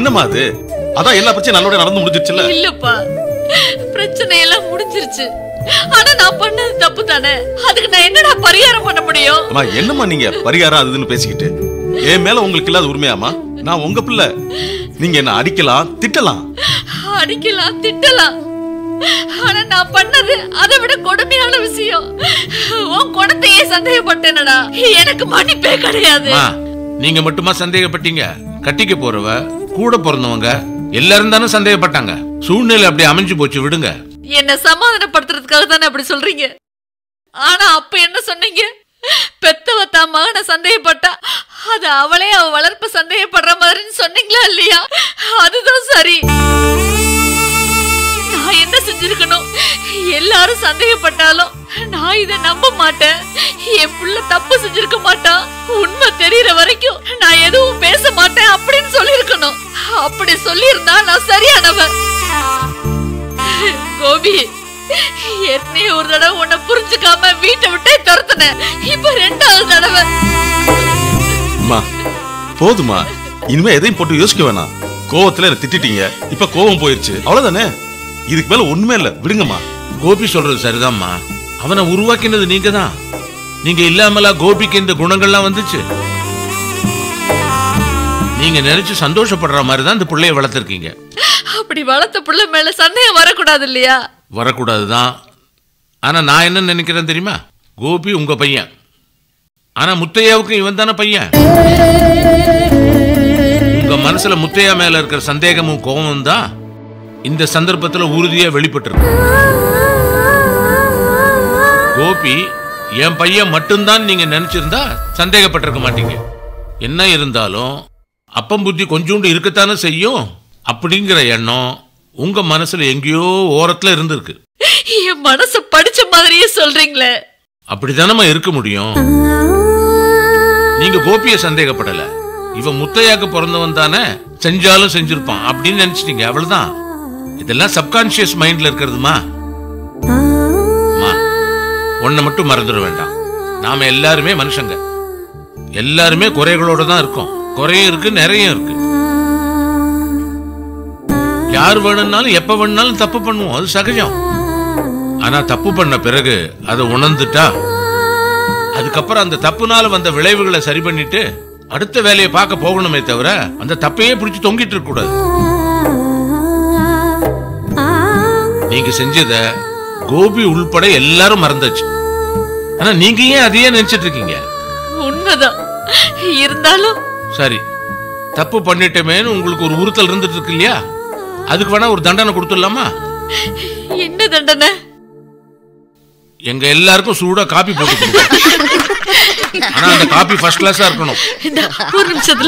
என்னம்மா அது அதான் எல்லா பிரச்சனையும் நல்லோட நடந்து முடிஞ்சிருச்சுல்ல இல்லப்பா பிரச்சனை எல்லாம் முடிஞ்சிருச்சு ஆனா நான் பண்ணது தப்பு தானே அதுக்கு நான் என்னடா பரிகாரம் பண்ண முடியும் அம்மா என்னம்மா நீங்க பரிகாரம் அது இதுன்னு பேசிக்கிட்டு என் மேல உங்களுக்கு இல்லாத உரிமையாமா நான் உங்க பிள்ளை நீங்க என்ன அடிக்கலாம் திட்டலாம் அடிக்கலாம் திட்டலாம் ஆனா நான் பண்ணது அதை விட கொடுமையான விஷயம் உன் குணத்தையே சந்தேகப்பட்டேனடா எனக்கு மன்னிப்பே கிடையாது அம்மா, நீங்க மட்டுமா சந்தேகப்பட்டீங்க கட்டிக்க போறவ கூட பிறந்தவங்க எல்லாரும் தானே சந்தேகப்பட்டாங்க சூழ்நிலை அப்படி அமைஞ்சு போச்சு விடுங்க என்ன சமாதானப்படுத்துறதுக்காக தானே அப்படி சொல்றீங்க ஆனா அப்ப என்ன சொன்னீங்க பெத்தவ தான் மகனை சந்தேகப்பட்டா அது அவளே அவ வளர்ப்பு சந்தேகப்படுற மாதிரின்னு சொன்னீங்களா இல்லையா அதுதான் சரி நான் என்ன செஞ்சிருக்கணும் எல்லாரும் சந்தேகப்பட்டாலும் நான் இதை நம்ப மாட்டேன் என் புள்ள தப்பு செஞ்சிருக்க மாட்டான் உண்மை தெரியற வரைக்கும் நான் எதுவும் பேச மாட்டேன் அப்படின்னு சொல்லியிருக்கணும் அப்படி சொல்லியிருந்தா நான் சரியானவன் கோபி ஏற்கனவே ஒரு தடவை உன்னை புரிஞ்சுக்காம வீட்டை விட்டே துரத்துனேன் இப்ப ரெண்டாவது தடவை அம்மா போதுமா இனிமே எதையும் போட்டு யோசிக்க வேணாம் கோவத்துல என்ன திட்டிட்டீங்க இப்ப கோவம் போயிருச்சு அவ்வளவுதானே இதுக்கு மேல ஒண்ணுமே இல்ல விடுங்கம்மா கோபி சொல்றது சரிதாம்மா அவனை உருவாக்கினது நீங்க தான் நீங்க இல்லாமலா கோபிக்கு இந்த குணங்கள்லாம் வந்துச்சு நீங்க நினைச்சு சந்தோஷப்படுற மாதிரி தான் இந்த பிள்ளைய வளர்த்துருக்கீங்க அப்படி வளர்த்த புள்ள மேல சந்தேகம் வரக்கூடாது இல்லையா வரக்கூடாது தான் ஆனா நான் என்ன நினைக்கிறேன் தெரியுமா கோபி உங்க பையன் ஆனா முத்தையாவுக்கு இவன் தானே பையன் உங்க மனசுல முத்தையா மேல இருக்கிற சந்தேகமும் கோபமும் தான் இந்த சந்தர்ப்பத்துல உறுதியா வெளிப்பட்டிருக்கு கோபி என் பையன் மட்டும்தான் நீங்க நினைச்சிருந்தா சந்தேகப்பட்டிருக்க மாட்டீங்க என்ன இருந்தாலும் அப்பம் புத்தி கொஞ்சோண்டு இருக்கத்தானே செய்யும் அப்படிங்கிற எண்ணம் உங்க மனசுல எங்கேயோ ஓரத்துல இருந்திருக்கு என் மனசு படிச்ச மாதிரியே சொல்றீங்களே அப்படித்தானம்மா இருக்க முடியும் நீங்க கோபிய சந்தேகப்படல இவன் முத்தையாக்கு பிறந்தவன் தானே செஞ்சாலும் செஞ்சிருப்பான் அப்படின்னு நினைச்சிட்டீங்க அவ்வளவுதான் இதெல்லாம் சப்கான்சியஸ் மைண்ட்ல இருக்கிறதுமா அம்மா, ஒண்ணை மட்டும் மறந்துட வேண்டாம் நாம எல்லாருமே மனுஷங்க எல்லாருமே குறைகளோட தான் இருக்கோம் குறையும் இருக்கு நிறைய இருக்கு யார் வேணும்னாலும் எப்ப வேணும்னாலும் தப்பு பண்ணுவோம் அது சகஜம் ஆனா தப்பு பண்ண பிறகு அதை உணர்ந்துட்டா அதுக்கப்புறம் அந்த தப்புனால வந்த விளைவுகளை சரி பண்ணிட்டு அடுத்த வேலையை பார்க்க போகணுமே தவிர அந்த தப்பையே பிடிச்சு தொங்கிட்டு இருக்க கூடாது நீங்க செஞ்சத கோபி உள்பட எல்லாரும் மறந்தாச்சு ஆனா நீங்க ஏன் அதையே நினைச்சிட்டு இருக்கீங்க உண்மைதான் இருந்தாலும் சரி தப்பு பண்ணிட்டேமேன்னு உங்களுக்கு ஒரு உறுத்தல் இருந்துட்டு இருக்கு இல்லையா அதுக்கு வேணா ஒரு தண்டனை கொடுத்துடலாமா என்ன தண்டனை எங்க எல்லாருக்கும் சூடா காபி போட்டு கொடுங்க. ஆனா அந்த காபி ஃபர்ஸ்ட் கிளாஸா இருக்கணும் இந்த ஒரு நிமிஷத்துல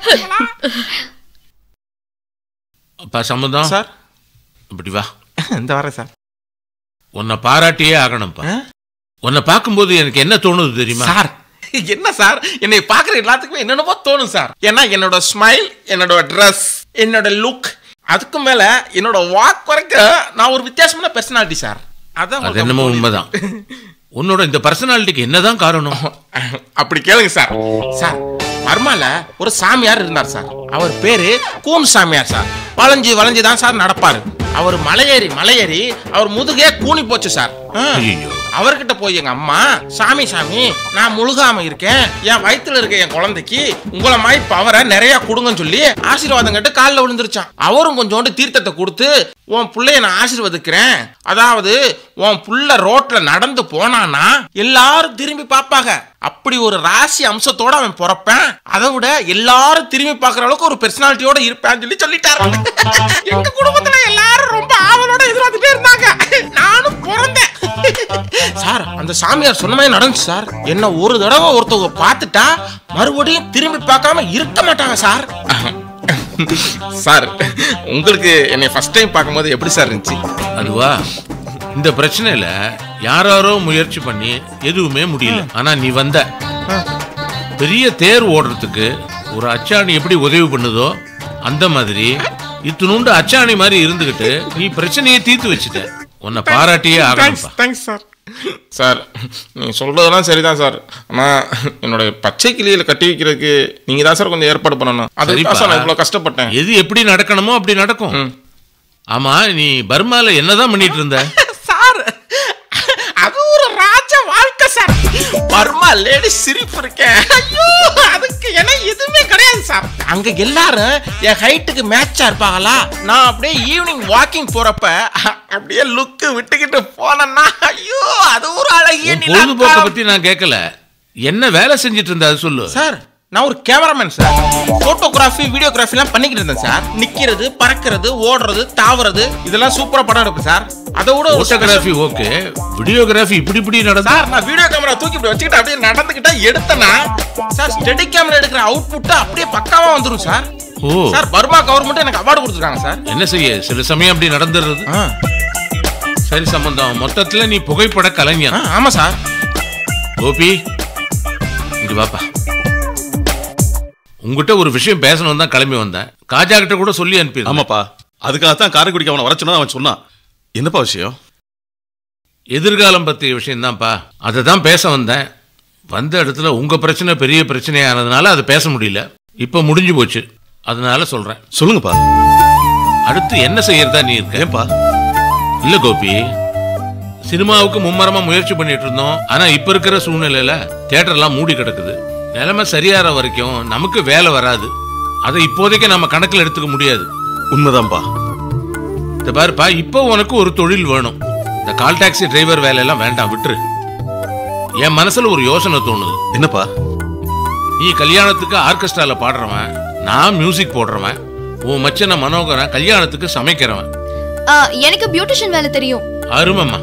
அப்பா சம்மதம் சார் இப்படி வா இந்த வரேன் சார் உன்னை பாராட்டியே ஆகணும்ப்பா உன்னை பார்க்கும்போது எனக்கு என்ன தோணுது தெரியுமா சார் என்ன சார் என்னை பார்க்குற எல்லாத்துக்குமே என்னென்னமோ தோணும் சார் ஏன்னா என்னோட ஸ்மைல் என்னோட ட்ரெஸ் என்னோட லுக் அதுக்கு மேல என்னோட வாக் குறைக்க நான் ஒரு வித்தியாசமான பர்சனாலிட்டி சார் அதான் அது என்னமோ உண்மைதான் உன்னோட இந்த பர்சனாலிட்டிக்கு என்னதான் காரணம் அப்படி கேளுங்க சார் சார் பர்மால ஒரு சாமியார் இருந்தார் சார் அவர் பேரு கூன் சாமியார் சார் வளைஞ்சு வளைஞ்சு தான் சார் நடப்பாரு அவர் மலையேறி மலையேறி அவர் முதுகே கூனி போச்சு சார் ஆ. ஐயோ அவர்கிட்ட போய் எங்க அம்மா சாமி சாமி நான் முழுகாம இருக்கேன் என் வயித்துல இருக்க என் குழந்தைக்கு உங்களை மாதிரி பவரை நிறைய கொடுங்கன்னு சொல்லி ஆசீர்வாதம் கேட்டு காலில் விழுந்துருச்சான் அவரும் கொஞ்சோண்டு தீர்த்தத்தை கொடுத்து உன் புள்ளைய நான் ஆசீர்வதிக்கிறேன் அதாவது உன் புள்ள ரோட்ல நடந்து போனானா எல்லாரும் திரும்பி பார்ப்பாங்க அப்படி ஒரு ராசி அம்சத்தோட அவன் பிறப்பேன் அதை விட எல்லாரும் திரும்பி பார்க்குற அளவுக்கு ஒரு பெர்சனாலிட்டியோட இருப்பேன்னு சொல்லி சொல்லிட்டாரு எங்க குடும்பத்துல எல்லாரும் ரொம்ப ஆவலோட எதிர்பார்த்துட்டே இருந்தாங்க நானும் பிறந்தேன் சார் அந்த சாமியார் சொன்ன மாதிரி நடந்துச்சு சார் என்ன ஒரு தடவை ஒருத்தவங்க பார்த்துட்டா மறுபடியும் திரும்பி பார்க்காம இருக்க மாட்டாங்க சார் சார் உங்களுக்கு என்னை ஃபர்ஸ்ட் டைம் பார்க்கும்போது எப்படி சார் இருந்துச்சு அதுவா இந்த பிரச்சனையில யாராரோ முயற்சி பண்ணி எதுவுமே முடியல ஆனா நீ வந்த பெரிய தேர் ஓடுறதுக்கு ஒரு அச்சாணி எப்படி உதவி பண்ணுதோ அந்த மாதிரி இத்தினுண்டு அச்சாணி மாதிரி இருந்துகிட்டு நீ பிரச்சனையை தீர்த்து வச்சுட்ட உன்னை பாராட்டியே ஆகணும்ப்பா தேங்க்ஸ் சார் சார் நீ சொல்றதெல்லாம் சரிதான் சார் ஆனா என்னோட பச்சை கிளியில கட்டி வைக்கிறதுக்கு நீங்க தான் சார் கொஞ்சம் ஏற்பாடு பண்ணணும் அதுக்கு தான் சார் நான் இவ்வளவு கஷ்டப்பட்டேன் எது எப்படி நடக்கணுமோ அப்படி நடக்கும் ம். ஆமா நீ பர்மால என்னதான் பண்ணிட்டு இருந்த சார் அது ஒரு ராஜ வாழ்க்கை சார் பர்மா லேடி சிரிப்பு இருக்கேன் ஐயோ அதுக்கு என எதுவுமே கிடையாது சார் அங்க எல்லாரும் என் ஹைட்டுக்கு மேட்சா இருப்பாங்களா நான் அப்படியே ஈவினிங் வாக்கிங் போறப்ப அப்படியே லுக்கு விட்டுக்கிட்டு போனேன்னா ஐயோ அது ஒரு அழகிய உன் பொழுதுபோக்க நிலாக்காலம். பத்தி நான் கேட்கல என்ன வேலை செஞ்சிட்டு இருந்த அது சொல்லு சார் நான் ஒரு கேமராமேன் சார் போட்டோகிராஃபி வீடியோகிராஃபிலாம் பண்ணிக்கிட்டு இருந்தேன் சார் நிக்கிறது பறக்கிறது ஓடுறது தாவுறது இதெல்லாம் சூப்பரா படம் எடுப்பேன் சார் அதை விட ஒரு போட்டோகிராஃபி ஓகே வீடியோகிராஃபி இப்படி இப்படி நடந்தா சார் நான் வீடியோ கேமரா தூக்கி இப்படி வச்சுக்கிட்டு அப்படியே நடந்துக்கிட்டா எடுத்தனா சார் ஸ்டெடி கேமரா எடுக்கிற அவுட்புட் அப்படியே பக்காவா வந்துரும் சார் ஓ சார் பர்மா கவர்மெண்ட் எனக்கு அவார்டு கொடுத்துருக்காங்க சார் என்ன செய்ய சில சமயம் அப்படி நடந்துடுறது ஆ, சரி சம்பந்தம் மொத்தத்துல நீ புகைப்பட கலைஞர் ஆ, ஆமா சார் கோபி இங்க வாப்பா உங்ககிட்ட ஒரு விஷயம் பேசணும் தான் கிளம்பி வந்தேன் காஜா கிட்ட கூட சொல்லி அனுப்பி ஆமாப்பா அதுக்காகத்தான் காரைக்குடிக்கு அவனை வர சொன்னா அவன் சொன்னான் என்னப்பா விஷயம் எதிர்காலம் பற்றிய விஷயம் தான்ப்பா அதை தான் பேச வந்தேன் வந்த இடத்துல உங்க பிரச்சனை பெரிய பிரச்சனையானதுனால அதை பேச முடியல இப்போ முடிஞ்சு போச்சு அதனால சொல்றேன் சொல்லுங்கப்பா அடுத்து என்ன செய்யறதா நீ இருக்க ஏன்பா இல்ல கோபி சினிமாவுக்கு மும்மரமா முயற்சி பண்ணிட்டு இருந்தோம் ஆனா இப்ப இருக்கிற சூழ்நிலையில தியேட்டர்லாம் மூடி கிடக்குது நிலைமை சரியாற வரைக்கும் நமக்கு வேலை வராது அதை இப்போதைக்கு நம்ம கணக்கில் எடுத்துக்க முடியாது உண்மைதான்ப்பா இந்த பாருப்பா இப்போ உனக்கு ஒரு தொழில் வேணும் இந்த கால் டாக்ஸி டிரைவர் வேலையெல்லாம் வேண்டாம் விட்டுரு என் மனசுல ஒரு யோசனை தோணுது என்னப்பா நீ கல்யாணத்துக்கு ஆர்கெஸ்ட்ரால பாடுறவன் நான் மியூசிக் போடுறவன் உன் மச்சன மனோகரன் கல்யாணத்துக்கு சமைக்கிறவன் ஆ, எனக்கு பியூட்டிஷியன் வேலை தெரியும் அருமம்மா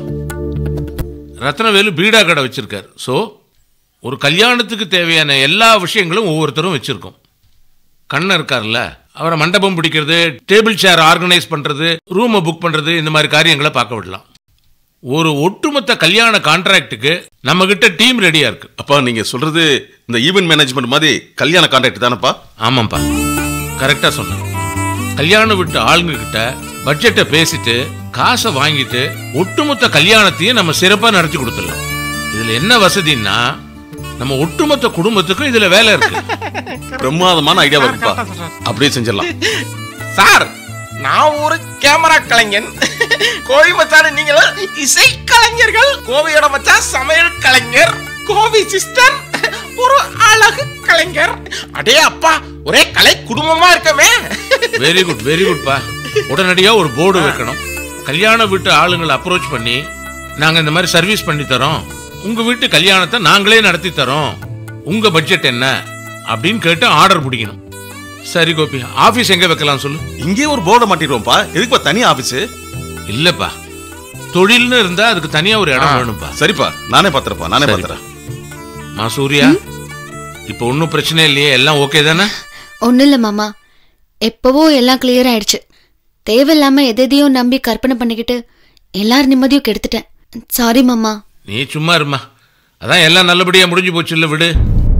ரத்னவேலு பீடா கடை வச்சிருக்காரு ஸோ ஒரு கல்யாணத்துக்கு தேவையான எல்லா விஷயங்களும் ஒவ்வொருத்தரும் வச்சிருக்கோம் கண்ணன் இருக்கார்ல அவரை மண்டபம் பிடிக்கிறது டேபிள் சேர் ஆர்கனைஸ் பண்றது ரூமை புக் பண்றது இந்த மாதிரி காரியங்களை பார்க்க விடலாம் ஒரு ஒட்டுமொத்த கல்யாண கான்ட்ராக்டுக்கு நம்ம கிட்ட டீம் ரெடியா இருக்கு அப்பா நீங்க சொல்றது இந்த ஈவென்ட் மேனேஜ்மெண்ட் மாதிரி கல்யாண கான்ட்ராக்ட் தானப்பா ஆமாப்பா கரெக்டா சொன்னேன் கல்யாணம் விட்டு ஆளுங்க கிட்ட பட்ஜெட்டை பேசிட்டு காசை வாங்கிட்டு ஒட்டுமொத்த கல்யாணத்தையும் நம்ம சிறப்பா நடத்தி கொடுத்துடலாம் இதுல என்ன வசதின்னா நம்ம ஒட்டுமொத்த குடும்பத்துக்கும் இதுல வேலை இருக்கு பிரமாதமான ஐடியாவா இருக்குப்பா அப்படியே செஞ்சிடலாம் சார் நான் ஒரு கேமரா கலைஞன் கோவி மச்சான் நீங்களும் இசை கலைஞர்கள் கோவியோட மச்சான் சமையல் கலைஞர் கோவி சிஸ்டர் ஒரு அழகு கலைஞர் அடே அப்பா ஒரே கலை குடும்பமா இருக்கமே வெரி குட் வெரி குட்பா உடனடியா ஒரு போர்டு வைக்கணும் கல்யாண வீட்டு ஆளுங்களை அப்ரோச் பண்ணி நாங்க இந்த மாதிரி சர்வீஸ் பண்ணி தரோம் உங்க வீட்டு கல்யாணத்தை நாங்களே நடத்தி தரோம் உங்க பட்ஜெட் என்ன அப்படின்னு கேட்டு ஆர்டர் பிடிக்கணும் சரி கோபி ஆபீஸ் எங்க வைக்கலாம் சொல்லு இங்கே ஒரு போர்டை மாட்டிடுவோம்ப்பா எதுக்குப்பா தனி ஆபீஸ் இல்லப்பா தொழில்னு இருந்தா அதுக்கு தனியா ஒரு இடம் வேணும்ப்பா சரிப்பா நானே பாத்துறப்பா நானே சரிப்பா. பாத்துறேன் மா சூர்யா இப்போ ஒன்றும் பிரச்சனை இல்லையே எல்லாம் ஓகே தானே ஒன்றும் இல்லை மாமா எப்பவோ எல்லாம் கிளியர் ஆயிடுச்சு தேவையில்லாம எதை எதையும் நம்பி கற்பனை பண்ணிக்கிட்டு எல்லார் நிம்மதியும் கெடுத்துட்டேன் சாரி மாமா நீ சும்மா இருமா அதான் எல்லாம் நல்லபடியா முடிஞ்சு போச்சு இல்ல விடு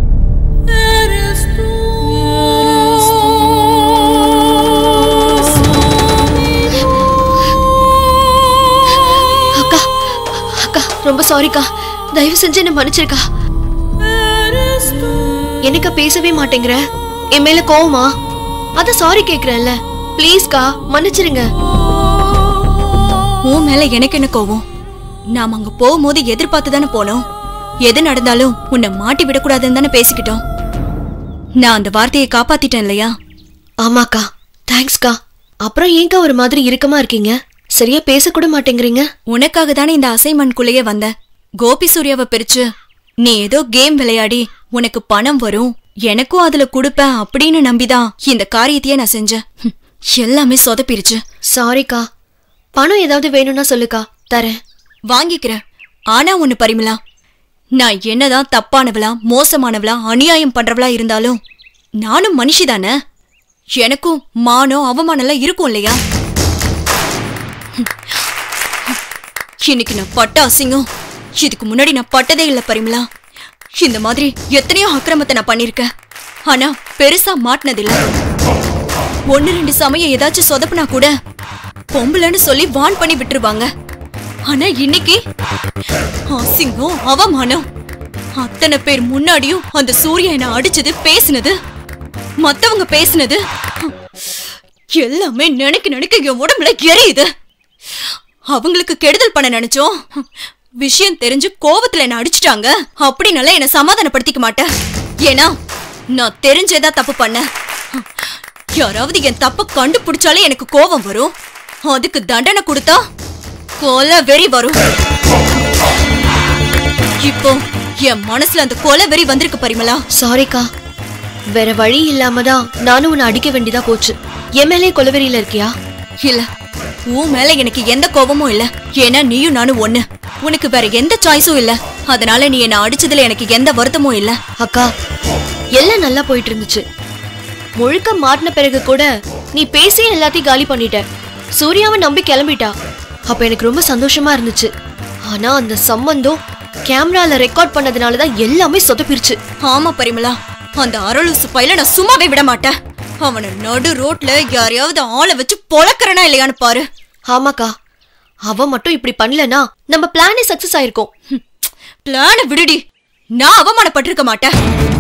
அக்கா அக்கா ரொம்ப சாரிக்கா தயவு செஞ்சு என்ன மன்னிச்சிருக்கா என்னக்கா பேசவே மாட்டேங்கிற என் மேல கோவமா அத சாரி கேக்குறேன்ல ப்ளீஸ்க்கா மன்னிச்சிருங்க உன் மேல எனக்கு என்ன கோவம் நாம அங்க போகும்போது எதிர்பார்த்து தானே போனோம் எது நடந்தாலும் உன்னை மாட்டி விடக்கூடாதுன்னு தானே பேசிக்கிட்டோம் நான் அந்த வார்த்தையை காப்பாத்திட்டேன் இல்லையா ஆமாக்கா தேங்க்ஸ்க்கா அப்புறம் ஏன்க்கா ஒரு மாதிரி இறுக்கமா இருக்கீங்க சரியா பேசக்கூட மாட்டேங்கிறீங்க உனக்காக தானே இந்த அசைன்மெண்ட்குள்ளேயே வந்த கோபி சூர்யாவை பிரிச்சு நீ ஏதோ கேம் விளையாடி உனக்கு பணம் வரும் எனக்கும் அதுல கொடுப்பேன் அப்படின்னு நம்பிதான் இந்த காரியத்தையே நான் செஞ்சேன் ஹம், எல்லாமே சொதப்பிருச்சு சாரிக்கா பணம் ஏதாவது வேணும்னா சொல்லுக்கா தரேன் வாங்கிக்கிறேன் ஆனா ஒண்ணு பரிமலா நான் என்னதான் தப்பானவளா மோசமானவளா அநியாயம் பண்றவளா இருந்தாலும் நானும் மனுஷி தானே எனக்கும் மானம் அவமானம்லாம் இருக்கும் இல்லையா ஹம். இன்னைக்கு நான் பட்ட அசிங்கம் இதுக்கு முன்னாடி நான் பட்டதே இல்லை பரிமலா இந்த மாதிரி எத்தனையோ அக்கிரமத்தை நான் பண்ணிருக்கேன் ஆனா பெருசா மாட்டினதில்ல ஒன்னு ரெண்டு சமயம் ஏதாச்சும் சொதப்புனா கூட பொம்பளைன்னு சொல்லி வான் பண்ணி விட்டுருவாங்க ஆனா இன்னைக்கு அசிங்கம் அவமானம் அத்தனை பேர் முன்னாடியும் அந்த சூர்யா என்ன அடிச்சது பேசினது மத்தவங்க பேசினது எல்லாமே நினைக்க நினைக்க என் உடம்புல எரியுது அவங்களுக்கு கெடுதல் பண்ண நினைச்சோம் விஷயம் தெரிஞ்சு கோவத்துல என்ன அடிச்சிட்டாங்க அப்படினால என்ன சமாதானப்படுத்திக்க மாட்டேன் ஏன்னா நான் தெரிஞ்சேதா தப்பு பண்ணேன் யாராவது என் தப்ப கண்டுபிடிச்சாலே எனக்கு கோபம் வரும் அதுக்கு தண்டனை கொடுத்தா கொலை வெறி வரும் இப்போ என் மனசுல அந்த கொலை வெறி வந்திருக்கு பரிமளா சாரிக்கா வேற வழி இல்லாம தான் நானும் உன்னை அடிக்க வேண்டியதா போச்சு என் மேலே கொலவெறியில இருக்கியா இல்ல உன் மேல எனக்கு எந்த கோபமும் இல்ல ஏன்னா நீயும் நானும் ஒண்ணு உனக்கு வேற எந்த சாய்ஸும் இல்ல அதனால நீ என்ன அடிச்சதுல எனக்கு எந்த வருத்தமும் இல்ல அக்கா எல்லாம் நல்லா போயிட்டு இருந்துச்சு முழுக்க மாட்டின பிறகு கூட நீ பேசி எல்லாத்தையும் காலி பண்ணிட்ட சூர்யாவை நம்பி கிளம்பிட்டா அப்ப எனக்கு ரொம்ப சந்தோஷமா இருந்துச்சு ஆனா அந்த சம்பந்தம் கேமரால ரெக்கார்ட் பண்ணதுனால தான் எல்லாமே சொதப்பிருச்சு ஆமா பரிமளா அந்த அரளுசு பையில நான் சும்மாவே விட மாட்டேன் அவனை நடு ரோட்ல யாரையாவது ஆளை வச்சு பொழக்கிறனா இல்லையான்னு பாரு ஆமாக்கா அவ மட்டும் இப்படி பண்ணலனா நம்ம பிளானே சக்சஸ் ஆயிருக்கும் பிளான விடுடி நான் அவமானப்பட்டிருக்க மாட்டேன்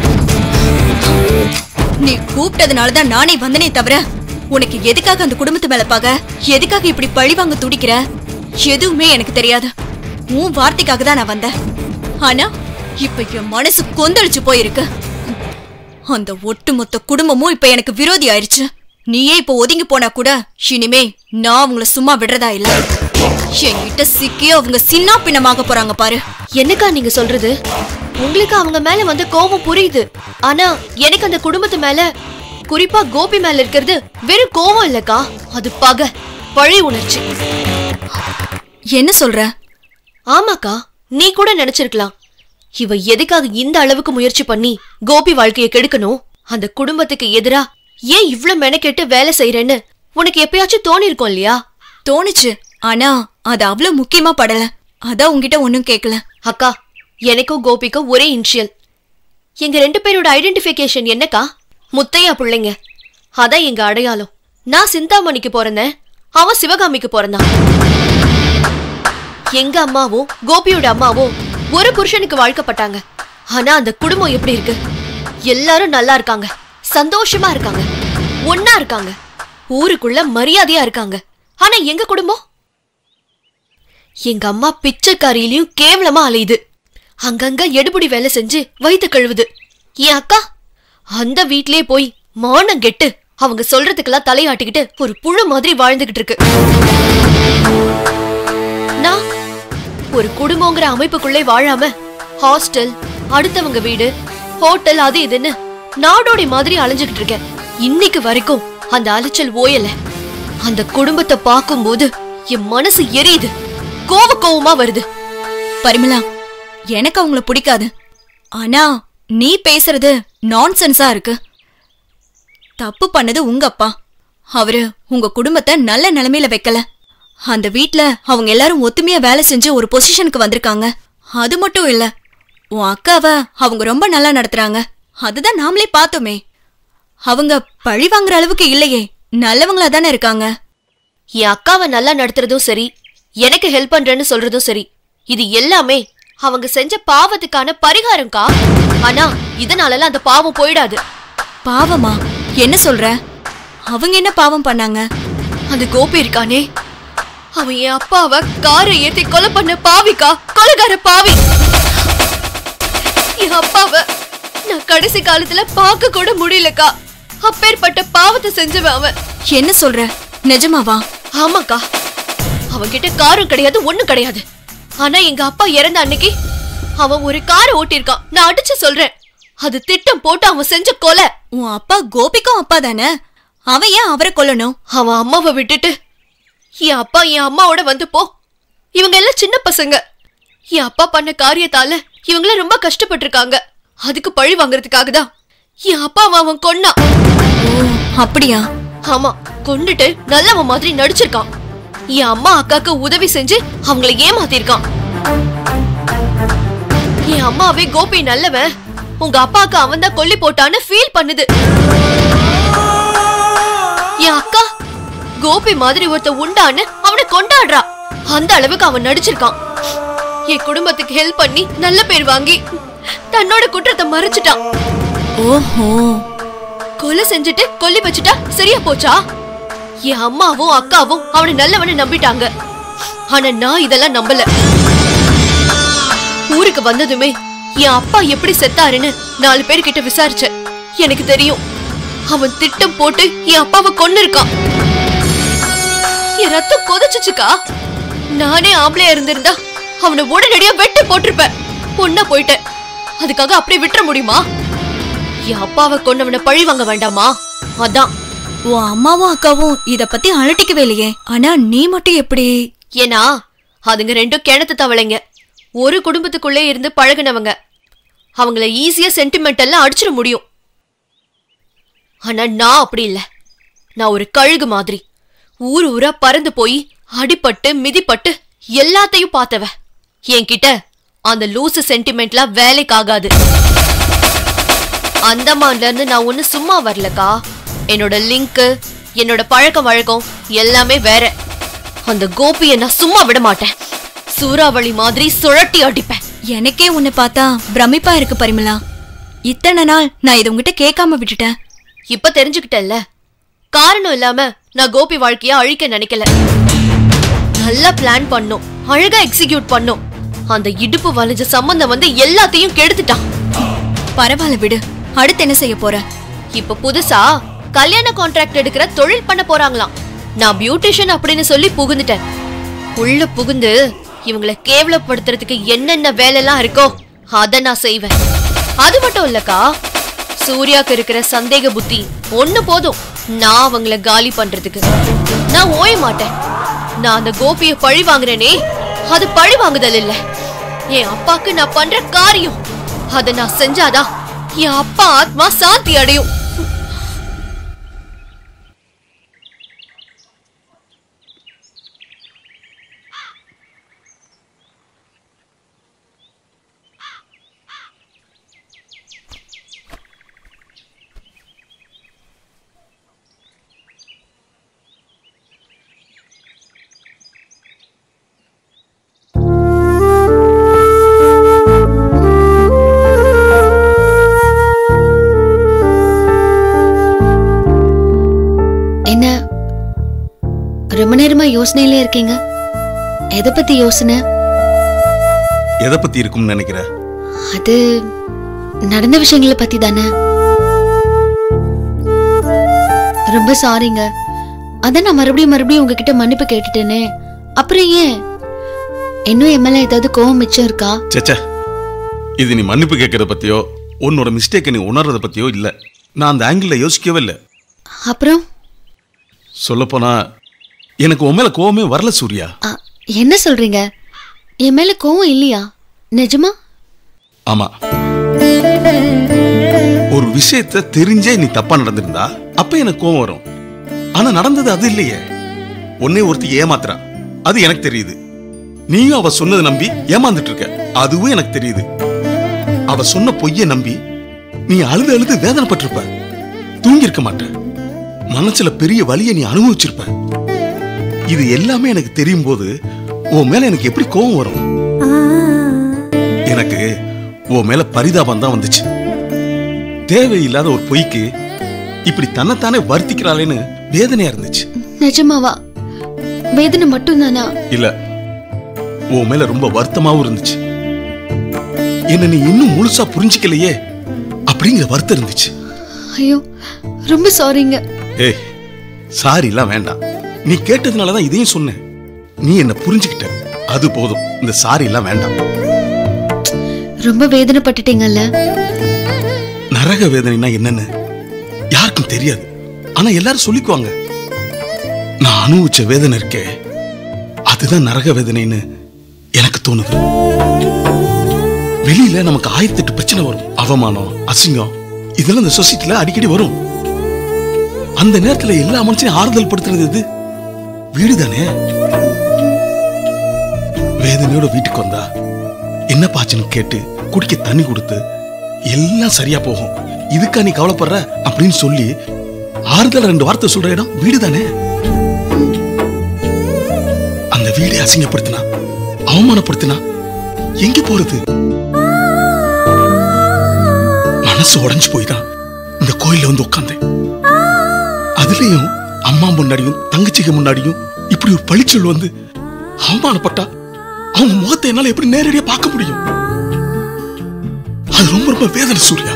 நீ கூப்பிட்டதுனால தான் நானே வந்தனே தவிர உனக்கு எதுக்காக அந்த குடும்பத்து மேல பாக எதுக்காக இப்படி பழி வாங்க துடிக்கிற எதுவுமே எனக்கு தெரியாது உன் வார்த்தைக்காக தான் நான் வந்தேன் ஆனா இப்ப என் மனசு கொந்தளிச்சு போயிருக்கு அந்த ஒட்டுமொத்த குடும்பமும் இப்ப எனக்கு விரோதி ஆயிருச்சு நீயே இப்ப ஒதுங்கி போனா கூட இனிமே நான் உங்களை சும்மா விடுறதா இல்ல என்கிட்ட சிக்கி அவங்க சின்ன பின்னமாக போறாங்க பாரு என்னக்கா நீங்க சொல்றது உங்களுக்கு அவங்க மேல வந்த கோபம் புரியுது ஆனா எனக்கு அந்த குடும்பத்து மேல குறிப்பா கோபி மேல இருக்கிறது வெறும் கோபம் இல்லக்கா அது பகை பழி உணர்ச்சி என்ன சொல்ற ஆமாக்கா நீ கூட நினைச்சிருக்கலாம் இவ எதுக்காக இந்த அளவுக்கு முயற்சி பண்ணி கோபி வாழ்க்கைய கெடுக்கணும் அந்த குடும்பத்துக்கு எதிரா ஏன் இவ்ளோ மெனக்கெட்டு வேலை செய்யறேன்னு உனக்கு எப்பயாச்சும் தோணி இருக்கும் இல்லையா தோணுச்சு ஆனா அது அவ்வளவு முக்கியமா படல அதான் உன்கிட்ட ஒன்னும் கேட்கல அக்கா எனக்கும் கோபிக்கும் ஒரே இனிஷியல் எங்க ரெண்டு பேரோட ஐடென்டிஃபிகேஷன் என்னக்கா முத்தையா பிள்ளைங்க அதான் எங்க அடையாளம் நான் சிந்தாமணிக்கு பிறந்தேன் அவன் சிவகாமிக்கு பிறந்தான் எங்க அம்மாவும் கோபியோட அம்மாவும் ஒரு புருஷனுக்கு வாழ்க்கப்பட்டாங்க ஆனா அந்த குடும்பம் எப்படி இருக்கு எல்லாரும் நல்லா இருக்காங்க சந்தோஷமா இருக்காங்க ஒன்னா இருக்காங்க ஊருக்குள்ள மரியாதையா இருக்காங்க ஆனா எங்க குடும்பம் எங்க அம்மா பிச்சைக்காரியிலயும் கேவலமா அலையுது அங்கங்க எடுபடி வேலை செஞ்சு வயித்து கழுவுது என் அக்கா அந்த வீட்லயே போய் மானம் கெட்டு அவங்க சொல்றதுக்கெல்லாம் தலையாட்டிக்கிட்டு ஒரு புழு மாதிரி வாழ்ந்துகிட்டு இருக்கு நான் ஒரு குடும்பங்கிற அமைப்புக்குள்ளே வாழாம ஹாஸ்டல் அடுத்தவங்க வீடு ஹோட்டல் அது இதுன்னு நாடோடி மாதிரி அலைஞ்சுகிட்டு இருக்கேன் இன்னைக்கு வரைக்கும் அந்த அலைச்சல் ஓயல அந்த குடும்பத்தை பார்க்கும்போது என் மனசு எரியுது கோவ கோவமா வருது பரிமளா எனக்கு அவங்கள பிடிக்காது ஆனா நீ பேசுறது நான்சென்ஸா இருக்கு தப்பு பண்ணது உங்க அப்பா அவரு உங்க குடும்பத்தை நல்ல நிலைமையில வைக்கல அந்த வீட்ல அவங்க எல்லாரும் ஒத்துமையா வேலை செஞ்சு ஒரு பொசிஷனுக்கு வந்திருக்காங்க அது மட்டும் இல்ல உன் அக்காவை அவங்க ரொம்ப நல்லா நடத்துறாங்க அதுதான் நாமளே பார்த்தோமே அவங்க பழி வாங்குற அளவுக்கு இல்லையே நல்லவங்களா தானே இருக்காங்க என் அக்காவை நல்லா நடத்துறதும் சரி எனக்கு ஹெல்ப் பண்றேன்னு சொல்றதும் சரி இது எல்லாமே அவங்க செஞ்ச பாவத்துக்கான பரிகாரம்க்கா ஆனா இதனாலலாம் அந்த பாவம் போயிடாது பாவமா என்ன சொல்ற அவங்க என்ன பாவம் பண்ணாங்க அந்த கோபி இருக்கானே அவன் என் அப்பாவை காரை ஏத்தி கொலை பண்ண பாவிக்கா கொலைகார பாவி என் அப்பாவை நான் கடைசி காலத்துல பார்க்க கூட முடியலக்கா அப்பேற்பட்ட பாவத்தை செஞ்சவன் அவன் என்ன சொல்ற நிஜமாவா ஆமாக்கா அவன்கிட்ட காரும் கிடையாது ஒண்ணும் கிடையாது ஆனா எங்க அப்பா இறந்த அன்னைக்கு அவன் ஒரு காரை ஓட்டியிருக்கான் நான் அடிச்சு சொல்றேன் அது திட்டம் போட்டு அவன் செஞ்ச கொலை உன் அப்பா கோபிக்கும் அப்பா தானே அவன் ஏன் அவரை கொல்லணும் அவன் அம்மாவை விட்டுட்டு என் அப்பா என் அம்மாவோட வந்து போ இவங்க எல்லாம் சின்ன பசங்க என் அப்பா பண்ண காரியத்தால இவங்கள ரொம்ப கஷ்டப்பட்டிருக்காங்க அதுக்கு பழி வாங்குறதுக்காக தான் என் அப்பாவை அவன் கொன்னான் ஓ அப்படியா ஆமா கொண்டுட்டு நல்லவன் மாதிரி நடிச்சிருக்கான் என் அம்மா அக்காக்கு உதவி செஞ்சு அவங்கள ஏமாத்திருக்கான் என் அம்மாவே கோபி நல்லவன் உங்க அப்பாக்கு அவன் தான் கொல்லி போட்டான்னு ஃபீல் பண்ணுது என் அக்கா கோபி மாதிரி ஒருத்த உண்டான்னு அவனை கொண்டாடுறா அந்த அளவுக்கு அவன் நடிச்சிருக்கான் என் குடும்பத்துக்கு ஹெல்ப் பண்ணி நல்ல பேர் வாங்கி தன்னோட குற்றத்தை மறைச்சிட்டான் ஓஹோ கொலை செஞ்சுட்டு கொல்லி வச்சுட்டா சரியா போச்சா என் அம்மாவும் அக்காவும் அவனை நல்லவனை நம்பிட்டாங்க ஆனா நான் இதெல்லாம் நம்பல ஊருக்கு வந்ததுமே என் அப்பா எப்படி செத்தாருன்னு நாலு பேர்கிட்ட விசாரிச்சேன் எனக்கு தெரியும் அவன் திட்டம் போட்டு என் அப்பாவை கொன்னு இருக்கான் என் ரத்தம் கொதிச்சுச்சுக்கா நானே ஆம்பளையா இருந்திருந்தா அவனை உடனடியா வெட்டி போட்டிருப்பேன் பொண்ணா போயிட்டேன் அதுக்காக அப்படியே விட்டுற முடியுமா என் அப்பாவை கொண்டவனை பழி வாங்க வேண்டாமா அதான் உன் அம்மாவும் அக்காவும் இத பத்தி அலட்டிக்கவே இல்லையே ஆனா நீ மட்டும் எப்படி ஏன்னா அதுங்க ரெண்டும் கிணத்து தவளைங்க ஒரு குடும்பத்துக்குள்ளே இருந்து பழகுனவங்க அவங்கள ஈஸியா சென்டிமெண்ட் எல்லாம் அடிச்சிட முடியும் ஆனா நான் அப்படி இல்ல நான் ஒரு கழுகு மாதிரி ஊர் ஊரா பறந்து போய் அடிபட்டு மிதிப்பட்டு எல்லாத்தையும் பார்த்தவ என்கிட்ட அந்த லூசு சென்டிமெண்ட்லாம் வேலைக்கு ஆகாது அந்தமான்ல இருந்து நான் ஒண்ணு சும்மா வரலக்கா என்னோட லிங்க் என்னோட பழக்க வழக்கம் எல்லாமே வேற அந்த கோபியை நான் சும்மா விட மாட்டேன் சூறாவளி மாதிரி சுழட்டி அடிப்பேன் எனக்கே உன்னை பார்த்தா பிரமிப்பா இருக்கு பரிமளா இத்தனை நாள் நான் இதை உங்ககிட்ட கேட்காம விட்டுட்டேன் இப்ப தெரிஞ்சுக்கிட்டேன்ல காரணம் இல்லாம நான் கோபி வாழ்க்கைய அழிக்க நினைக்கல நல்லா பிளான் பண்ணோம் அழகா எக்ஸிக்யூட் பண்ணோம் அந்த இடுப்பு வளைஞ்ச சம்பந்தம் வந்து எல்லாத்தையும் கெடுத்துட்டான் பரவாயில்ல விடு அடுத்து என்ன செய்ய போற இப்ப புதுசா கல்யாண கான்ட்ராக்ட் எடுக்கிற தொழில் பண்ண போறாங்களாம் நான் பியூட்டிஷியன் அப்படின்னு சொல்லி புகுந்துட்டேன் உள்ள புகுந்து இவங்களை கேவலப்படுத்துறதுக்கு என்னென்ன வேலைலாம் இருக்கோ அத நான் செய்வேன் அது மட்டும் இல்லக்கா சூர்யாக்கு இருக்கிற சந்தேக புத்தி ஒண்ணு போதும் நான் அவங்கள காலி பண்றதுக்கு நான் ஓய மாட்டேன் நான் அந்த கோபியை பழி வாங்குறேனே அது பழி வாங்குதல் இல்ல என் அப்பாக்கு நான் பண்ற காரியம் அதை நான் செஞ்சாதான் என் அப்பா ஆத்மா சாந்தி அடையும் என்ன ரொம்ப நேரமா யோசனையிலே இருக்கீங்க எதை பத்தி யோசனை எதை பத்தி இருக்கும்னு நினைக்கிற அது நடந்த விஷயங்களை பத்தி தானே ரொம்ப சாரிங்க அதான் நான் மறுபடியும் மறுபடியும் உங்ககிட்ட மன்னிப்பு கேட்டுட்டேனே அப்புறம் ஏன் இன்னும் என் மேல ஏதாவது கோவம் மிச்சம் இருக்கா சேச்சே இது நீ மன்னிப்பு கேட்கறத பத்தியோ உன்னோட மிஸ்டேக்கை நீ உணர்றத பத்தியோ இல்ல நான் அந்த ஆங்கிள் யோசிக்கவே இல்லை அப்புறம் சொல்லப்போனா எனக்கு உன் மேல கோவமே வரல சூர்யா அ, என்ன சொல்றீங்க என் மேல கோவம் இல்லையா நிஜமா ஆமா ஒரு விஷயத்த தெரிஞ்சே நீ தப்பா நடந்திருந்தா அப்ப எனக்கு கோவம் வரும் ஆனா நடந்தது அது இல்லையே உன்னை ஒருத்தி ஏமாத்துறா அது எனக்கு தெரியுது நீயும் அவ சொன்னதை நம்பி ஏமாந்துட்டு இருக்க அதுவும் எனக்கு தெரியுது அவ சொன்ன பொய்ய நம்பி நீ அழுது அழுது வேதனைப்பட்டிருப்ப தூங்கி இருக்க மாட்ட மனசுல பெரிய வலியை நீ அனுபவிச்சிருப்ப இது எல்லாமே எனக்கு தெரியும் போது உன் மேல எனக்கு எப்படி கோவம் வரும் எனக்கு உன் மேல பரிதாபம் தான் வந்துச்சு தேவையில்லாத ஒரு பொய்க்கு இப்படி தன்னைத்தானே வருத்திக்கிறாளேன்னு வேதனையா இருந்துச்சு நிஜமாவா வேதனை மட்டும் தானா இல்ல உன் மேல ரொம்ப வருத்தமாவும் இருந்துச்சு என்ன நீ இன்னும் முழுசா புரிஞ்சுக்கலையே அப்படிங்கிற வருத்தம் இருந்துச்சு ஐயோ ரொம்ப சாரிங்க ஏய் சாரி எல்லாம் வேண்டாம் நீ கேட்டதுனாலதான் இதையும் சொன்னேன் நீ என்ன புரிஞ்சுக்கிட்ட அது போதும் இந்த சாரி எல்லாம் வேண்டாம் ரொம்ப வேதனைப்பட்டுட்டீங்கல்ல நரக வேதனைனா என்னன்னு யாருக்கும் தெரியாது ஆனா எல்லாரும் சொல்லிக்குவாங்க நான் அனுபவிச்ச வேதனை இருக்கே அதுதான் நரக வேதனைன்னு எனக்கு தோணுது வெளியில நமக்கு ஆயிரத்தெட்டு பிரச்சனை வரும் அவமானம் அசிங்கம் இதெல்லாம் இந்த சொசைட்டில அடிக்கடி வரும் அந்த நேரத்துல எல்லா மனுஷனையும் ஆறுதல் படுத்துறது எது வீடு தானே வேதனையோட வீட்டுக்கு வந்தா என்ன பாச்சுன்னு கேட்டு குடிக்க தண்ணி கொடுத்து எல்லாம் சரியா போகும் இதுக்கா நீ கவலைப்படுற அப்படின்னு சொல்லி ஆறுதல் ரெண்டு வார்த்தை சொல்ற இடம் வீடு தானே அந்த வீடே அசிங்கப்படுத்தினா அவமானப்படுத்தினா எங்க போறது மனசு உடைஞ்சு போய் தான் இந்த கோயில்ல வந்து உட்கார்ந்தேன் அதுலயும் அம்மா முன்னாடியும் தங்கச்சிக்கு முன்னாடியும் இப்படி ஒரு பழிச்சொல் வந்து அவமானப்பட்டா அவங்க முகத்தை என்னால எப்படி நேரடியா பார்க்க முடியும் அது ரொம்ப ரொம்ப வேதனை சூர்யா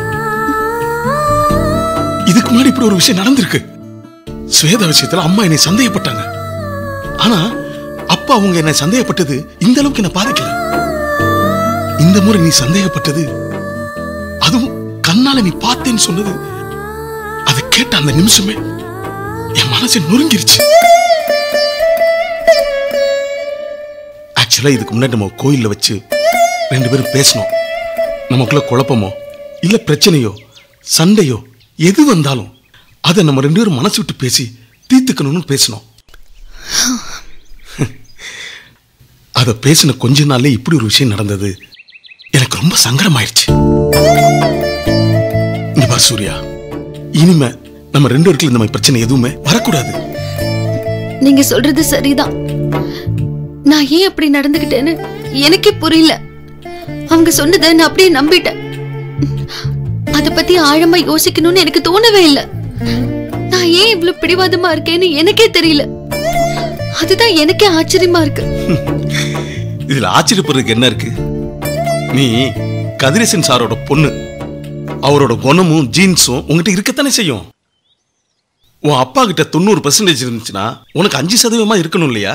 இதுக்கு முன்னாடி இப்படி ஒரு விஷயம் நடந்திருக்கு ஸ்வேதா விஷயத்துல அம்மா என்னை சந்தேகப்பட்டாங்க ஆனா அப்பா அவங்க என்னை சந்தேகப்பட்டது இந்த அளவுக்கு என்ன பாதிக்கல இந்த முறை நீ சந்தேகப்பட்டது அதுவும் கண்ணால நீ பார்த்தேன்னு சொன்னது அதை கேட்ட அந்த நிமிஷமே என் மனசு நொறுங்கிருச்சு ஆக்சுவலா இதுக்கு முன்னாடி நம்ம கோயில்ல வச்சு ரெண்டு பேரும் பேசணும் நமக்குள்ள குழப்பமோ இல்ல பிரச்சனையோ சண்டையோ எது வந்தாலும் அதை நம்ம ரெண்டு பேரும் மனசு விட்டு பேசி தீர்த்துக்கணும்னு பேசணும் அதை பேசின கொஞ்ச நாள்ல இப்படி ஒரு விஷயம் நடந்தது எனக்கு ரொம்ப சங்கடமாயிருச்சு இங்க பார் சூர்யா இனிமே நம்ம ரெண்டு பேருக்குள்ள இந்த மாதிரி பிரச்சனை எதுவுமே வரக்கூடாது நீங்க சொல்றது சரிதான் நான் ஏன் அப்படி நடந்துகிட்டேன்னு எனக்கே புரியல அவங்க சொன்னதை நான் அப்படியே நம்பிட்டேன் அத பத்தி ஆழமா யோசிக்கணும்னு எனக்கு தோணவே இல்ல நான் ஏன் இவ்வளவு பிடிவாதமா இருக்கேன்னு எனக்கே தெரியல அதுதான் எனக்கே ஆச்சரியமா இருக்கு இதுல ஆச்சரியப்படுறதுக்கு என்ன இருக்கு நீ கதிரேசன் சாரோட பொண்ணு அவரோட குணமும் ஜீன்ஸும் உங்ககிட்ட இருக்கத்தானே செய்யும் உன் அப்பா கிட்ட தொண்ணூறு பர்சன்டேஜ் இருந்துச்சுன்னா உனக்கு அஞ்சு சதவீதமா இருக்கணும் இல்லையா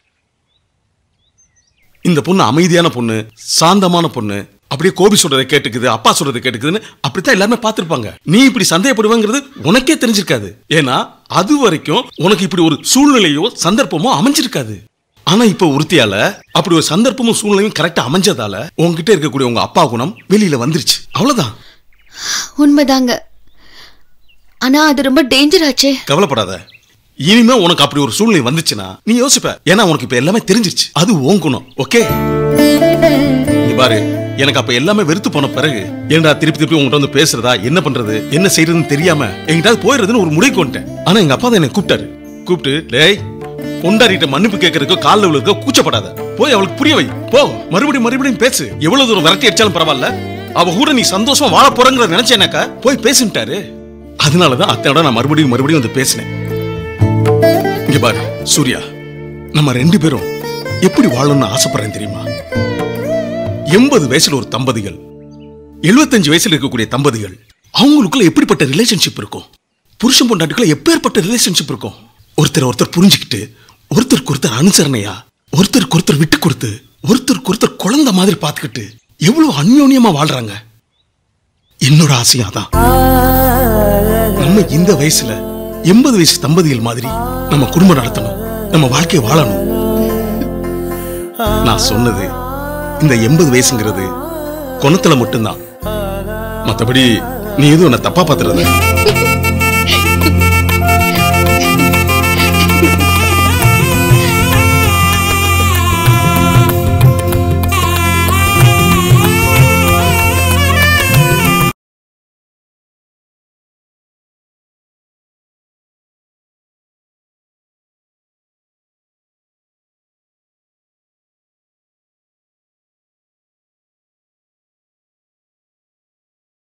இந்த பொண்ணு அமைதியான பொண்ணு சாந்தமான பொண்ணு அப்படியே கோபி சொல்றதை கேட்டுக்குது அப்பா சொல்றதை கேட்டுக்குதுன்னு அப்படித்தான் எல்லாருமே பார்த்திருப்பாங்க நீ இப்படி சந்தேகப்படுவாங்கிறது உனக்கே தெரிஞ்சிருக்காது ஏன்னா அது வரைக்கும் உனக்கு இப்படி ஒரு சூழ்நிலையோ சந்தர்ப்பமோ அமைஞ்சிருக்காது ஆனா இப்ப ஒருத்தியால அப்படி ஒரு சந்தர்ப்பமும் சூழ்நிலையும் கரெக்டா அமைஞ்சதால உன்கிட்ட இருக்கக்கூடிய உங்க அப்பா குணம் வெளியில வந்துருச்சு அவ்வளவுதான் உண்மைதாங்க ஆனா அது ரொம்ப டேஞ்சர் ஆச்சே கவலைப்படாத இனிமே உனக்கு அப்படி ஒரு சூழ்நிலை வந்துச்சுன்னா நீ யோசிப்ப ஏன்னா உனக்கு இப்ப எல்லாமே தெரிஞ்சிருச்சு அது உன் குணம் ஓகே நீ பாரு எனக்கு அப்ப எல்லாமே வெறுத்து போன பிறகு ஏன்டா திருப்பி திருப்பி உங்ககிட்ட வந்து பேசுறதா என்ன பண்றது என்ன செய்யறதுன்னு தெரியாம எங்கிட்ட போயிடுறதுன்னு ஒரு முடிவுக்கு வந்துட்டேன் ஆனா எங்க அப்பா தான் என்னை கூப்பிட்டாரு கூப்பிட்டு டேய் பொண்டாடிட்ட மன்னிப்பு கேட்கறதுக்கு காலில் விழுக்க கூச்சப்படாத போய் அவளுக்கு புரிய வை போ மறுபடியும் மறுபடியும் பேசு எவ்வளவு தூரம் விரட்டி அடிச்சாலும் பரவாயில்ல அவ கூட நீ சந்தோஷமா வாழ போறங்கிறத நினைச்சேனாக்கா போய் பேசிட்டாரு அதனாலதான் அத்தனோட நான் மறுபடியும் மறுபடியும் வந்து பேசினேன் இங்க பாரு சூர்யா நம்ம ரெண்டு பேரும் எப்படி வாழணும்னு ஆசைப்படுறேன் தெரியுமா எண்பது வயசுல ஒரு தம்பதிகள் எழுபத்தஞ்சு வயசுல இருக்கக்கூடிய தம்பதிகள் அவங்களுக்குள்ள எப்படிப்பட்ட ரிலேஷன்ஷிப் இருக்கும் புருஷன் பொண்டாட்டிக்குள்ள எப்பேற்பட்ட ரிலேஷன்ஷிப் இருக்கும் ஒருத்தர் ஒருத்தர் புரிஞ்சுக்கிட்டு ஒருத்தருக்கு ஒருத்தர் அனுசரணையா ஒருத்தருக்கு ஒருத்தர் விட்டு கொடுத்து ஒருத்தருக்கு ஒருத்தர் குழந்தை மாதிரி பார்த்துக்கிட்டு எவ்வளவு அந்யோன்யமா வாழ்றாங்க என்னோட ஆசையும் அதான் நம்ம இந்த வயசுல எண்பது வயசு தம்பதிகள் மாதிரி நம்ம குடும்பம் நடத்தணும் நம்ம வாழ்க்கையை வாழணும் நான் சொன்னது இந்த எண்பது வயசுங்கிறது குணத்துல மட்டும்தான் மத்தபடி நீ எதுவும் என்ன தப்பா பாத்துறது